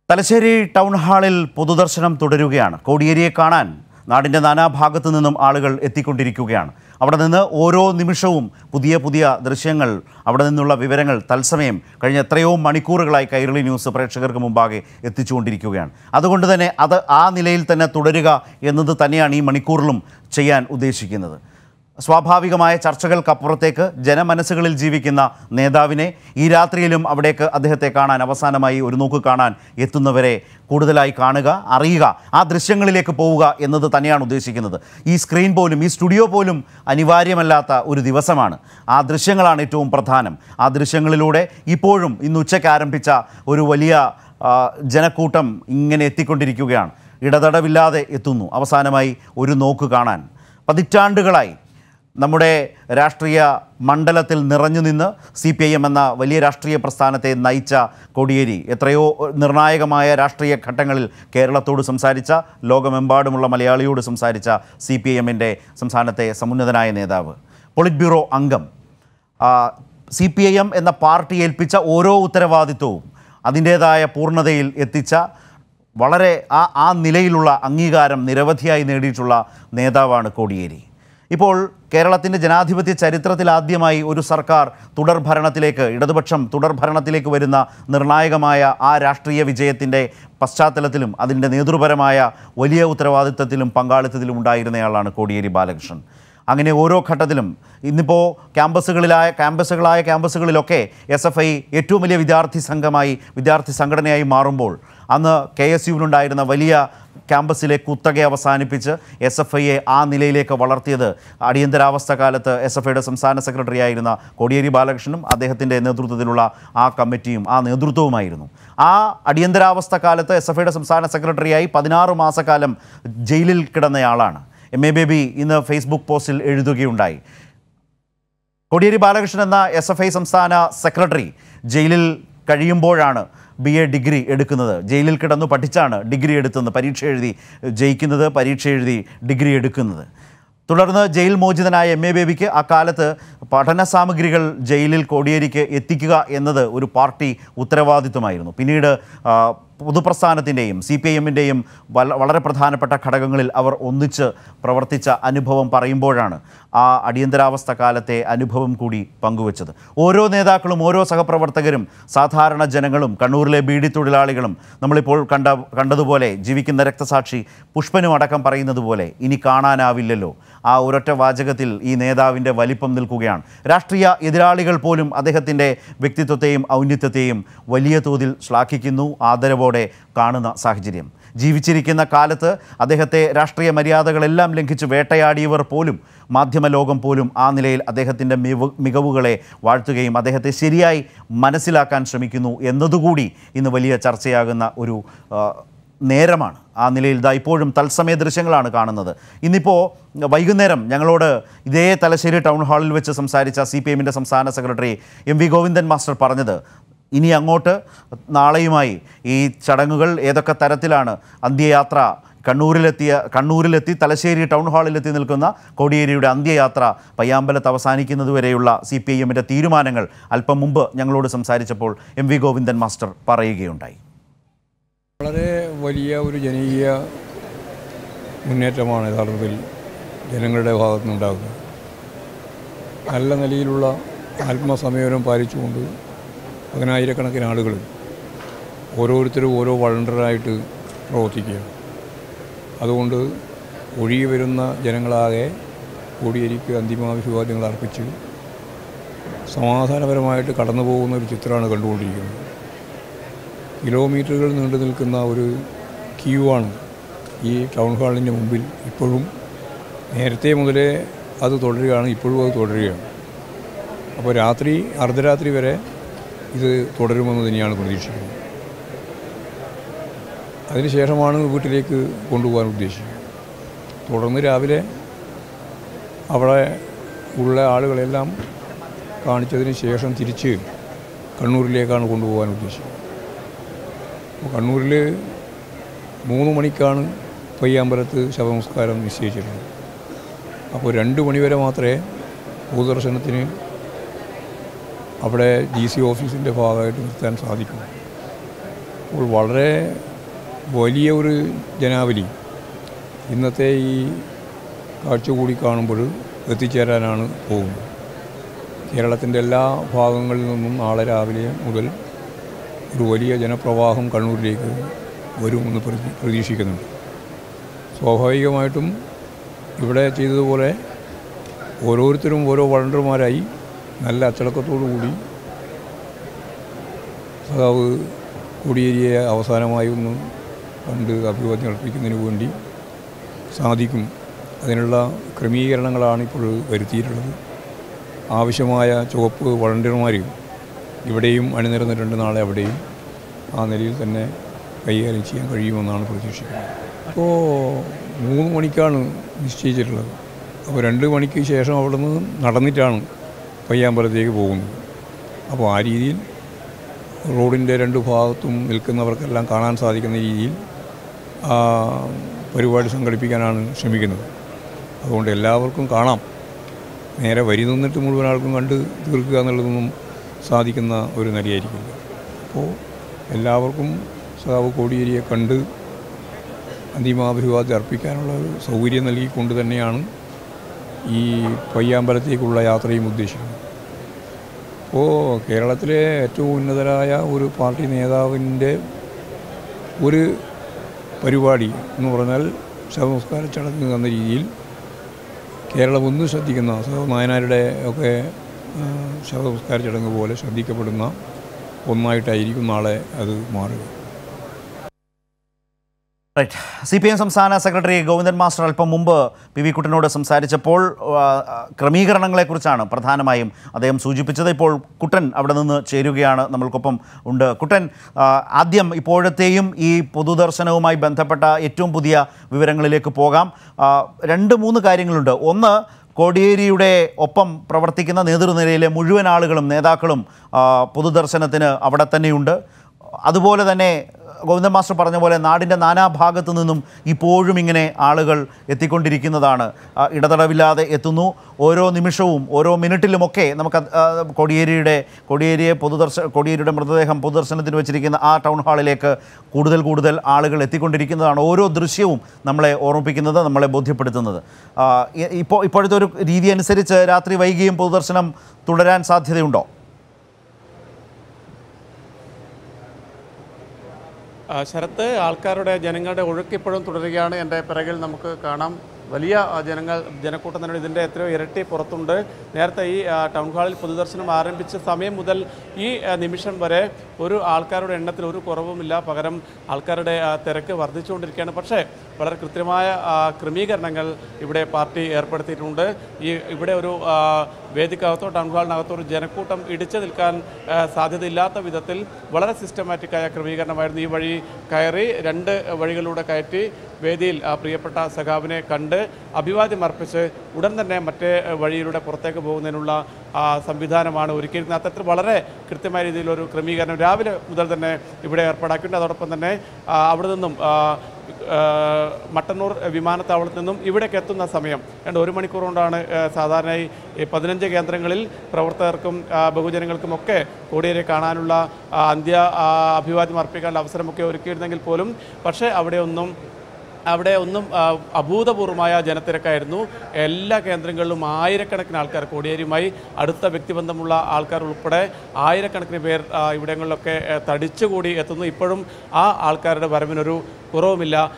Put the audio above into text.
Thalassery town ഹാളിൽ പൊതുദർശനം തുടരുകയാണ് കോടിയേരിയെ കാണാൻ നാടിൻ്റെ നാനാഭാഗത്തു നിന്നും ആളുകൾ എത്തിക്കൊണ്ടിരിക്കുകയാണ് അവിടെ നിന്ന് ഓരോ നിമിഷവും പുതിയ പുതിയ ദൃശ്യങ്ങൾ അവിടെ നിന്നുള്ള വിവരങ്ങൾ തത്സമയം കഴിഞ്ഞ എത്രയോ മണിക്കൂറുകളായി കൈരളി ന്യൂസ് പ്രേക്ഷകർക്ക് മുമ്പാകെ എത്തിച്ചുകൊണ്ടിരിക്കുകയാണ് അതുകൊണ്ട് തന്നെ അത് ആ നിലയിൽ തന്നെ തുടരുക എന്നത് തന്നെയാണ് ഈ മണിക്കൂറിലും ചെയ്യാൻ ഉദ്ദേശിക്കുന്നത് സ്വാഭാവികമായ ചർച്ചകൾക്കപ്പുറത്തേക്ക് ജനമനസ്സുകളിൽ ജീവിക്കുന്ന നേതാവിനെ ഈ രാത്രിയിലും അവിടേക്ക് അദ്ദേഹത്തെ കാണാൻ അവസാനമായി ഒരു നോക്ക് കാണാൻ എത്തുന്നവരെ കൂടുതലായി കാണുക അറിയുക ആ ദൃശ്യങ്ങളിലേക്ക് പോവുക എന്നത് തന്നെയാണ് ഉദ്ദേശിക്കുന്നത് ഈ സ്ക്രീൻ പോലും ഈ സ്റ്റുഡിയോ പോലും അനിവാര്യമല്ലാത്ത ഒരു ദിവസമാണ് ആ ദൃശ്യങ്ങളാണ് ഏറ്റവും പ്രധാനം ആ ദൃശ്യങ്ങളിലൂടെ ഇപ്പോഴും ഇന്ന് ഉച്ചയ്ക്ക് ആരംഭിച്ച ഒരു വലിയ ആ, ജനക്കൂട്ടം ഇങ്ങനെ എത്തിക്കൊണ്ടിരിക്കുകയാണ് ഇടതടവില്ലാതെ എത്തുന്നു അവസാനമായി ഒരു നോക്ക് കാണാൻ പതിറ്റാണ്ടുകളായി നമ്മുടെ രാഷ്ട്രീയ മണ്ഡലത്തിൽ നിറഞ്ഞു നിന്ന് സി പി ഐ എം എന്ന വലിയ രാഷ്ട്രീയ പ്രസ്ഥാനത്തെ നയിച്ച കോടിയേരി എത്രയോ നിർണായകമായ രാഷ്ട്രീയ ഘട്ടങ്ങളിൽ കേരളത്തോട് സംസാരിച്ച ലോകമെമ്പാടുമുള്ള മലയാളിയോട് സംസാരിച്ച സി പി ഐ എമ്മിൻ്റെ സംസ്ഥാനത്തെ സമുന്നതനായ നേതാവ് പൊളിറ്റ് ബ്യൂറോ അംഗം സി പി ഐ എം എന്ന പാർട്ടി ഏൽപ്പിച്ച ഓരോ ഉത്തരവാദിത്വവും അതിൻ്റേതായ പൂർണ്ണതയിൽ എത്തിച്ച വളരെ ആ ആ നിലയിലുള്ള അംഗീകാരം നിരവധിയായി നേടിയിട്ടുള്ള നേതാവാണ് കോടിയേരി ഇപ്പോൾ കേരളത്തിൻ്റെ ജനാധിപത്യ ചരിത്രത്തിൽ ആദ്യമായി ഒരു സർക്കാർ തുടർ ഭരണത്തിലേക്ക് ഇടതുപക്ഷം തുടർ ഭരണത്തിലേക്ക് വരുന്ന നിർണായകമായ ആ രാഷ്ട്രീയ വിജയത്തിൻ്റെ പശ്ചാത്തലത്തിലും അതിൻ്റെ നേതൃപരമായ വലിയ ഉത്തരവാദിത്തത്തിലും പങ്കാളിത്തത്തിലും ഉണ്ടായിരുന്നയാളാണ് കോടിയേരി ബാലകൃഷ്ണൻ അങ്ങനെ ഓരോ ഘട്ടത്തിലും ഇന്നിപ്പോൾ ക്യാമ്പസുകളിലായ ക്യാമ്പസുകളായ ക്യാമ്പസുകളിലൊക്കെ എസ് എഫ് ഐ ഏറ്റവും വലിയ വിദ്യാർത്ഥി സംഘമായി വിദ്യാർത്ഥി സംഘടനയായി മാറുമ്പോൾ അന്ന് കെ എസ് യുവിനുണ്ടായിരുന്ന വലിയ ക്യാമ്പസിലെ കുത്തക അവസാനിപ്പിച്ച് എസ് എഫ് ഐയെ ആ നിലയിലേക്ക് വളർത്തിയത് അടിയന്തരാവസ്ഥ കാലത്ത് എസ് എഫ് ഐയുടെ സംസ്ഥാന സെക്രട്ടറി ആയിരുന്ന കോടിയേരി ബാലകൃഷ്ണനും അദ്ദേഹത്തിൻ്റെ നേതൃത്വത്തിലുള്ള ആ കമ്മിറ്റിയും ആ നേതൃത്വവുമായിരുന്നു ആ അടിയന്തരാവസ്ഥ കാലത്ത് എസ് എഫ് ഐയുടെ സംസ്ഥാന സെക്രട്ടറിയായി പതിനാറ് മാസക്കാലം ജയിലിൽ കിടന്നയാളാണ് എം എ ബേബി ഇന്ന് ഫേസ്ബുക്ക് പോസ്റ്റിൽ എഴുതുകയുണ്ടായി കോടിയേരി ബാലകൃഷ്ണൻ എന്ന എസ് എഫ് ഐ സംസ്ഥാന സെക്രട്ടറി ജയിലിൽ കഴിയുമ്പോഴാണ് ബി എ ഡിഗ്രി എടുക്കുന്നത് ജയിലിൽ കിടന്നു പഠിച്ചാണ് ഡിഗ്രി എടുത്തുന്നത് പരീക്ഷ എഴുതി ജയിക്കുന്നത് പരീക്ഷ എഴുതി ഡിഗ്രി എടുക്കുന്നത് തുടർന്ന് ജയിൽ മോചിതനായ എം എ ബേബിക്ക് അക്കാലത്ത് പഠന സാമഗ്രികൾ ജയിലിൽ കോടിയേരിക്ക് എത്തിക്കുക എന്നത് ഒരു പാർട്ടി ഉത്തരവാദിത്വമായിരുന്നു പിന്നീട് ആ, പൊതുപ്രസ്ഥാനത്തിൻ്റെയും സി പി ഐ എമ്മിൻ്റെയും വളരെ പ്രധാനപ്പെട്ട ഘടകങ്ങളിൽ അവർ ഒന്നിച്ച് പ്രവർത്തിച്ച അനുഭവം പറയുമ്പോഴാണ് ആ അടിയന്തരാവസ്ഥ കാലത്തെ അനുഭവം കൂടി പങ്കുവച്ചത് ഓരോ നേതാക്കളും ഓരോ സഹപ്രവർത്തകരും സാധാരണ ജനങ്ങളും കണ്ണൂരിലെ ബീഡി തൊഴിലാളികളും നമ്മളിപ്പോൾ കണ്ട കണ്ടതുപോലെ ജീവിക്കുന്ന രക്തസാക്ഷി പുഷ്പനും അടക്കം പറയുന്നത് പോലെ ഇനി കാണാനാവില്ലല്ലോ ആ ഒരൊറ്റ വാചകത്തിൽ ഈ നേതാവിൻ്റെ വലിപ്പം നിൽക്കുകയാണ് രാഷ്ട്രീയ എതിരാളികൾ പോലും അദ്ദേഹത്തിൻ്റെ വ്യക്തിത്വത്തെയും ഔന്നിത്യത്തെയും വലിയ തോതിൽ ശ്ലാഘിക്കുന്നു ആദരവോടെ കാണുന്ന സാഹചര്യം ജീവിച്ചിരിക്കുന്ന കാലത്ത് അദ്ദേഹത്തെ രാഷ്ട്രീയ മര്യാദകളെല്ലാം ലംഘിച്ച് വേട്ടയാടിയവർ പോലും മാധ്യമലോകം പോലും ആ നിലയിൽ അദ്ദേഹത്തിൻ്റെ മികവ് മികവുകളെ വാഴ്ത്തുകയും അദ്ദേഹത്തെ ശരിയായി മനസ്സിലാക്കാൻ ശ്രമിക്കുന്നു എന്നതുകൂടി ഇന്ന് വലിയ ചർച്ചയാകുന്ന ഒരു ആ, നേരമാണ് ആ നിലയിൽ ഇതാ ഇപ്പോഴും തത്സമയ ദൃശ്യങ്ങളാണ് കാണുന്നത് ഇന്നിപ്പോൾ വൈകുന്നേരം ഞങ്ങളോട് ഇതേ തലശ്ശേരി ടൗൺ ഹാളിൽ വെച്ച് സംസാരിച്ച സി പി എമ്മിൻ്റെ സംസ്ഥാന secretary M V Govindan master പറഞ്ഞത് ഇനി അങ്ങോട്ട് നാളെയുമായി ഈ ചടങ്ങുകൾ ഏതൊക്കെ തരത്തിലാണ് അന്ത്യയാത്ര കണ്ണൂരിലെത്തിയ കണ്ണൂരിലെത്തി തലശ്ശേരി ടൗൺ ഹാളിലെത്തി നിൽക്കുന്ന കോടിയേരിയുടെ അന്ത്യയാത്ര പയ്യാമ്പലത്ത് അവസാനിക്കുന്നതുവരെയുള്ള സി പി ഐ എമ്മിൻ്റെ തീരുമാനങ്ങൾ അല്പം മുമ്പ് ഞങ്ങളോട് സംസാരിച്ചപ്പോൾ എം വി ഗോവിന്ദൻ മാസ്റ്റർ പറയുകയുണ്ടായി വളരെ വലിയ ഒരു ജനകീയ മുന്നേറ്റമാണ് യഥാർത്ഥത്തിൽ ജനങ്ങളുടെ ഭാഗത്തു നിന്നുണ്ടാകുന്നത് നല്ല നിലയിലുള്ള ആത്മസംയമനം പാലിച്ചുകൊണ്ട് പതിനായിരക്കണക്കിന് ആളുകൾ ഓരോരുത്തരും ഓരോ വളണ്ടറായിട്ട് പ്രവർത്തിക്കുകയാണ് അതുകൊണ്ട് ഒഴുകി വരുന്ന ജനങ്ങളാകെ കോടിയേരിക്ക് അന്തിമാഭിവാദ്യങ്ങൾ അർപ്പിച്ച് സമാധാനപരമായിട്ട് കടന്നു പോകുന്ന ഒരു ചിത്രമാണ് കണ്ടുകൊണ്ടിരിക്കുന്നത് കിലോമീറ്ററുകൾ നീണ്ടു നിൽക്കുന്ന ഒരു ക്യൂ ആണ് ഈ ടൗൺ ഹാളിൻ്റെ മുമ്പിൽ ഇപ്പോഴും നേരത്തെ മുതലേ അത് തുടരുകയാണ് ഇപ്പോഴും അത് തുടരുകയാണ് അപ്പോൾ രാത്രി അർദ്ധരാത്രി വരെ ഇത് തുടരുമെന്ന് തന്നെയാണ് പ്രതീക്ഷിക്കുന്നത് അതിനുശേഷമാണ് വീട്ടിലേക്ക് കൊണ്ടുപോകാൻ ഉദ്ദേശിക്കുന്നത് തുടർന്ന് രാവിലെ അവിടെ ഉള്ള ആളുകളെല്ലാം കാണിച്ചതിന് ശേഷം തിരിച്ച് കണ്ണൂരിലേക്കാണ് കൊണ്ടുപോകാൻ ഉദ്ദേശിക്കുന്നത് അപ്പോൾ കണ്ണൂരിൽ മൂന്ന് മണിക്കാണ് പയ്യാമ്പലത്ത് ശവനമസ്കാരം നിശ്ചയിച്ചിട്ടുള്ളത് അപ്പോൾ രണ്ട് മണിവരെ മാത്രമേ പൊതുദർശനത്തിന് അവിടെ ഡി സി ഓഫീസിൻ്റെ ഭാഗമായിട്ട് നിർത്താൻ സാധിക്കും അപ്പോൾ വളരെ വലിയ ഒരു ജനാവലി ഇന്നത്തെ ഈ കാഴ്ച കൂടി കാണുമ്പോൾ എത്തിച്ചേരാനാണ് പോകുന്നത് കേരളത്തിൻ്റെ എല്ലാ ഭാഗങ്ങളിൽ നിന്നും നാളെ രാവിലെ മുതൽ ഒരു വലിയ ജനപ്രവാഹം കണ്ണൂരിലേക്ക് വരുമെന്ന് പ്രതി പ്രതീക്ഷിക്കുന്നുണ്ട് സ്വാഭാവികമായിട്ടും ഇവിടെ ചെയ്തതുപോലെ ഓരോരുത്തരും ഓരോ വളണ്ടർമാരായി നല്ല അച്ചടക്കത്തോടു കൂടി സഖാവ് കോടിയേരിയെ അവസാനമായി ഒന്ന് കണ്ട് അഭിവാദ്യം അർപ്പിക്കുന്നതിന് വേണ്ടി സാധിക്കും അതിനുള്ള ക്രമീകരണങ്ങളാണ് ഇപ്പോൾ വരുത്തിയിട്ടുള്ളത് ആവശ്യമായ ചുവപ്പ് വളണ്ടിയർമാർ ഇവിടെയും അണിനിരന്നിട്ടുണ്ട് നാളെ അവിടെയും ആ നിലയിൽ തന്നെ കൈകാര്യം ചെയ്യാൻ കഴിയുമെന്നാണ് പ്രതീക്ഷിക്കുന്നത് അപ്പോൾ മൂന്ന് മണിക്കാണ് നിശ്ചയിച്ചിട്ടുള്ളത് അപ്പോൾ രണ്ട് മണിക്ക് ശേഷം അവിടെ നിന്ന് നടന്നിട്ടാണ് പയ്യാമ്പലത്തേക്ക് പോകുന്നത് അപ്പോൾ ആ രീതിയിൽ റോഡിൻ്റെ രണ്ട് ഭാഗത്തും നിൽക്കുന്നവർക്കെല്ലാം കാണാൻ സാധിക്കുന്ന രീതിയിൽ ആ, പരിപാടി സംഘടിപ്പിക്കാനാണ് ശ്രമിക്കുന്നത് അതുകൊണ്ട് എല്ലാവർക്കും കാണാം നേരെ വരി നിന്നിട്ട് മുഴുവൻ ആൾക്കും കണ്ട് തീർക്കുക എന്നുള്ളതൊന്നും സാധിക്കുന്ന ഒരു നിലയായിരിക്കില്ല അപ്പോൾ എല്ലാവർക്കും സഖാവ് കോടിയേരിയെ കണ്ട് അന്തിമാഭിവാദ്യം അർപ്പിക്കാനുള്ള ഒരു സൗകര്യം നൽകിക്കൊണ്ട് തന്നെയാണ് ഈ പയ്യാമ്പലത്തേക്കുള്ള യാത്രയും ഉദ്ദേശിക്കുന്നത് അപ്പോൾ കേരളത്തിലെ ഏറ്റവും ഉന്നതരായ ഒരു പാർട്ടി നേതാവിൻ്റെ ഒരു പരിപാടി എന്ന് പറഞ്ഞാൽ ശവസംസ്കാര ചടങ്ങ് എന്ന രീതിയിൽ കേരളം ഒന്ന് ശ്രദ്ധിക്കുന്ന സഹ നായനാരുടെ ഒക്കെ ആ, ശവസംസ്കാര ചടങ്ങ് പോലെ ശ്രദ്ധിക്കപ്പെടുന്ന ഒന്നായിട്ടായിരിക്കും നാളെ അത് മാറുക റൈറ്റ് സി പി എം സംസ്ഥാന സെക്രട്ടറി ഗോവിന്ദൻ മാസ്റ്റർ അല്പം മുമ്പ് പി വി കുട്ടനോട് സംസാരിച്ചപ്പോൾ ആ, ആ, ക്രമീകരണങ്ങളെക്കുറിച്ചാണ് പ്രധാനമായും അദ്ദേഹം സൂചിപ്പിച്ചത് ഇപ്പോൾ കുട്ടൻ അവിടെ നിന്ന് ചേരുകയാണ് നമ്മൾക്കൊപ്പം ഉണ്ട് കുട്ടൻ ആ, ആദ്യം ഇപ്പോഴത്തെയും ഈ പൊതുദർശനവുമായി ബന്ധപ്പെട്ട ഏറ്റവും പുതിയ വിവരങ്ങളിലേക്ക് പോകാം ആ, രണ്ട് മൂന്ന് കാര്യങ്ങളുണ്ട് ഒന്ന് കോടിയേരിയുടെ ഒപ്പം പ്രവർത്തിക്കുന്ന നേതൃനിരയിലെ മുഴുവൻ ആളുകളും നേതാക്കളും ആ, പൊതുദർശനത്തിന് അവിടെ തന്നെയുണ്ട് അതുപോലെ തന്നെ ഗോവിന്ദൻ മാസ്റ്റർ പറഞ്ഞ പോലെ നാടിൻ്റെ നാനാഭാഗത്തു നിന്നും ഇപ്പോഴും ഇങ്ങനെ ആളുകൾ എത്തിക്കൊണ്ടിരിക്കുന്നതാണ് ആ, ഇടതടവില്ലാതെ എത്തുന്നു ഓരോ നിമിഷവും ഓരോ മിനിറ്റിലുമൊക്കെ നമുക്ക് അത്, ആ, കോടിയേരിയുടെ കോടിയേരിയെ പൊതുദർശ കോടിയേരിയുടെ മൃതദേഹം പൊതുദർശനത്തിന് വെച്ചിരിക്കുന്ന ആ ടൗൺ ഹാളിലേക്ക് കൂടുതൽ കൂടുതൽ ആളുകൾ എത്തിക്കൊണ്ടിരിക്കുന്നതാണ് ഓരോ ദൃശ്യവും നമ്മളെ ഓർമ്മിപ്പിക്കുന്നത് നമ്മളെ ബോധ്യപ്പെടുത്തുന്നത് ആ, ഇ- ഇപ്പോൾ ഇപ്പോഴത്തെ ഒരു രീതി അനുസരിച്ച് രാത്രി വൈകിയും പൊതുദർശനം തുടരാൻ സാധ്യതയുണ്ടോ ആ, ശരത്ത് ആൾക്കാരുടെ ജനങ്ങളുടെ ഒഴുക്ക് ഇപ്പോഴും തുടരുകയാണ് എൻ്റെ പിറകിൽ നമുക്ക് കാണാം വലിയ ആ, ജനങ്ങൾ ജനക്കൂട്ടം തന്നെ ഇതിൻ്റെ എത്രയോ ഇരട്ടി പുറത്തുണ്ട് നേരത്തെ ഈ ആ, ടൗൺ ഹാളിൽ പൊതുദർശനം ആരംഭിച്ച സമയം മുതൽ ഈ ആ, നിമിഷം വരെ ഒരു ആൾക്കാരുടെ എണ്ണത്തിൽ ഒരു കുറവുമില്ല പകരം ആൾക്കാരുടെ ആ, തിരക്ക് വർദ്ധിച്ചുകൊണ്ടിരിക്കുകയാണ് പക്ഷേ വളരെ കൃത്യമായ ആ, ക്രമീകരണങ്ങൾ ഇവിടെ പാർട്ടി ഏർപ്പെടുത്തിയിട്ടുണ്ട് ഈ ഇവിടെ ഒരു ആ, വേദിക്കകത്തോ ടൗൺ ഹാളിനകത്തോ ഒരു ജനക്കൂട്ടം ഇടിച്ചു നിൽക്കാൻ ആ, സാധ്യതയില്ലാത്ത വിധത്തിൽ വളരെ സിസ്റ്റമാറ്റിക്കായ ക്രമീകരണമായിരുന്നു ഈ വഴി കയറി രണ്ട് വഴികളിലൂടെ കയറ്റി വേദിയിൽ ആ പ്രിയപ്പെട്ട സഖാവിനെ കണ്ട് അഭിവാദ്യം അർപ്പിച്ച് ഉടൻ തന്നെ മറ്റേ വഴിയിലൂടെ പുറത്തേക്ക് പോകുന്നതിനുള്ള ആ, സംവിധാനമാണ് ഒരുക്കിയിരുന്നത് അത്തരത്തിൽ വളരെ കൃത്യമായ രീതിയിലൊരു ക്രമീകരണം രാവിലെ മുതൽ തന്നെ ഇവിടെ ഏർപ്പാടാക്കിയിട്ടുണ്ട് അതോടൊപ്പം തന്നെ ആ, അവിടെ നിന്നും ആ, ആ, മട്ടന്നൂർ വിമാനത്താവളത്തിൽ നിന്നും ഇവിടേക്ക് എത്തുന്ന സമയം രണ്ട് ഒരു മണിക്കൂർ കൊണ്ടാണ് ആ, സാധാരണയായി ഈ പതിനഞ്ച് കേന്ദ്രങ്ങളിൽ പ്രവർത്തകർക്കും ആ, ബഹുജനങ്ങൾക്കും ഒക്കെ കോടിയേരെ കാണാനുള്ള ആ, അന്ത്യ ആ, അഭിവാദ്യം അർപ്പിക്കാനുള്ള അവസരമൊക്കെ ഒരുക്കിയിരുന്നെങ്കിൽ പോലും പക്ഷേ അവിടെ ഒന്നും അവിടെ ഒന്നും ആ, അഭൂതപൂർവമായ ജനത്തിരക്കായിരുന്നു എല്ലാ കേന്ദ്രങ്ങളിലും ആയിരക്കണക്കിന് ആൾക്കാർ കോടിയേരിയുമായി അടുത്ത വ്യക്തിബന്ധമുള്ള ആൾക്കാർ ഉൾപ്പെടെ ആയിരക്കണക്കിന് പേർ ആ, ഇവിടങ്ങളിലൊക്കെ ആ, തടിച്ചുകൂടി എത്തുന്നു ഇപ്പോഴും ആ ആൾക്കാരുടെ വരവിനൊരു കുറവുമില്ല